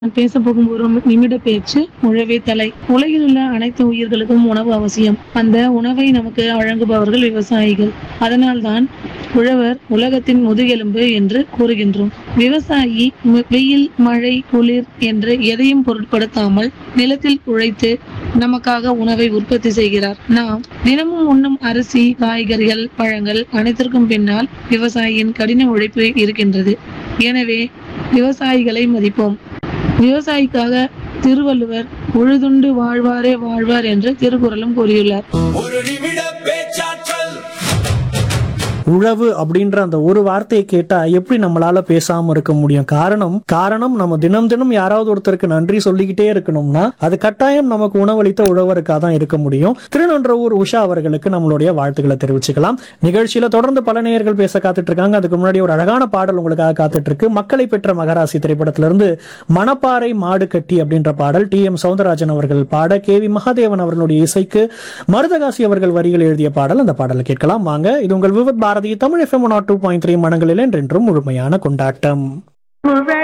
நான் பேச போகும் ஒரு நிமிட பேச்சு உழவே தலை உலகில் உள்ள அனைத்து உயிர்களுக்கும் உணவு அவசியம் அந்த உணவை நமக்கு வழங்குபவர்கள் விவசாயிகள் அதனால்தான் உழவர் உலகத்தின் முதுகெலும்பு என்று கூறுகின்றோம் விவசாயி ம- வெயில் மழை குளிர் என்று எதையும் பொருட்படுத்தாமல் நிலத்தில் உழைத்து நமக்காக உணவை உற்பத்தி செய்கிறார் நாம் தினமும் உண்ணும் அரிசி காய்கறிகள் பழங்கள் அனைத்திற்கும் பின்னால் விவசாயியின் கடின உழைப்பு இருக்கின்றது எனவே விவசாயிகளை மதிப்போம் விவசாயிக்காக திருவள்ளுவர் உழுதுண்டு வாழ்வாரே வாழ்வார் என்று திருக்குறளும் கூறியுள்ளார் ஒரு நிமிட பேச்சாற்றல் உழவு அப்படின்ற அந்த ஒரு வார்த்தையை கேட்டா எப்படி நம்மளால பேசாம இருக்க முடியும் காரணம் காரணம் நம்ம தினம் தினம் யாராவது ஒருத்தருக்கு நன்றி சொல்லிக்கிட்டே இருக்கணும்னா அது கட்டாயம் நமக்கு உணவளித்த உழவருக்காக தான் இருக்க முடியும் திருநன்றவூர் உஷா அவர்களுக்கு நம்மளுடைய வாழ்த்துக்களை தெரிவிச்சுக்கலாம் நிகழ்ச்சியில தொடர்ந்து பல நேயர்கள் பேச காத்துட்டு இருக்காங்க அதுக்கு முன்னாடி ஒரு அழகான பாடல் உங்களுக்காக காத்துட்டு இருக்கு மக்களை பெற்ற மகராசி திரைப்படத்திலிருந்து மணப்பாறை மாடு கட்டி அப்படின்ற பாடல் டி எம் சவுந்தரராஜன் அவர்கள் பாட கே வி மகாதேவன் அவர்களுடைய இசைக்கு மருதகாசி அவர்கள் வரிகள் எழுதிய பாடல் அந்த பாடலை கேட்கலாம் வாங்க இது உங்கள் Vividh Bharati Tamil FM two point three மனங்களில் என்றென்றும் முழுமையான கொண்டாட்டம்